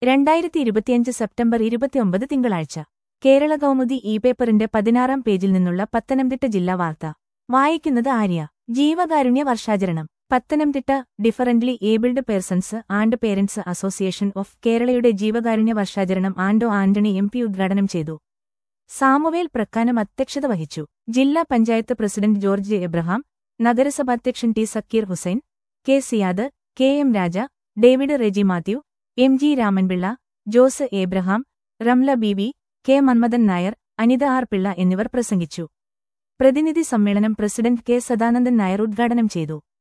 രണ്ടായിരത്തി ഇരുപത്തിയഞ്ച് സെപ്റ്റംബർ ഇരുപത്തിയൊമ്പത് തിങ്കളാഴ്ച കേരള കൗമുദി ഇ പേപ്പറിന്റെ പതിനാറാം പേജിൽ നിന്നുള്ള പത്തനംതിട്ട ജില്ലാ വാർത്ത വായിക്കുന്നത് ആര്യ ജീവകാരുണ്യ വർഷാചരണം Pathanamthitta differently abled persons and parents association of കേരളയുടെ ജീവകാരുണ്യ വർഷാചരണം ആൻഡോ ആന്റണി എം പി ഉദ്ഘാടനം ചെയ്തു സാമുവേൽ പ്രക്കാനം അധ്യക്ഷത വഹിച്ചു ജില്ലാ പഞ്ചായത്ത് പ്രസിഡന്റ് ജോർജ് എബ്രഹാം നഗരസഭാധ്യക്ഷൻ T Zakir Hussain K Siyad K M Raja David Reji Mathew M G Ramanpillai Jose Abraham Ramla Beevi K Manmadhan Nair Anitha R Pillai എന്നിവർ പ്രസംഗിച്ചു പ്രതിനിധി സമ്മേളനം പ്രസിഡന്റ് കെ സദാനന്ദൻ നായർ ഉദ്ഘാടനം ചെയ്തു